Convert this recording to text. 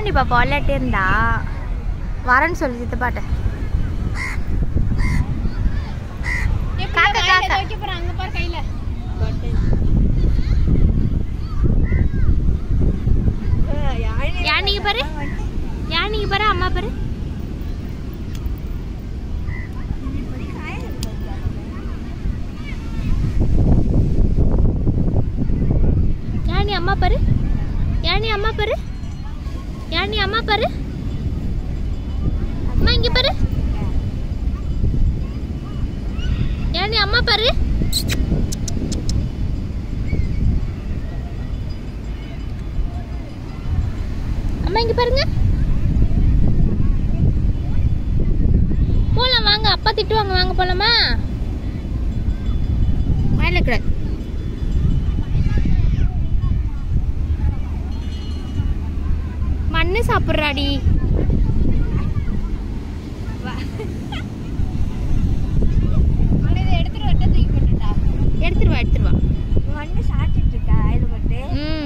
aunty பாப்பா விளையாட்டே இருந்தா வரேன்னு சொல்லி சித்தப்பாட்ட காக்கா காக்கா வைக்க போறேன் அங்க பாரு கையில யானைக்கு பாரு யானைக்கு பாரு அம்மா பாரு யானி அம்மா பாரு யானி அம்மா பாரு யானி அம்மா பாரு அம்மா இங்க பாரு யானி அம்மா பாரு அம்மா இங்க பாருங்க போலாம் வாங்க அப்பா திட்டுவாங்க வாங்க போலாமா மேல கூடாது மண்ணு சாப்பிட்றாடி எடுத்துட்டு வட்ட தூக்கி போட்டுட்டா எடுத்துருவா எடுத்துருவா மண்ணு சாப்பிட்டுட்டு இருக்கா இது போட்டு ம்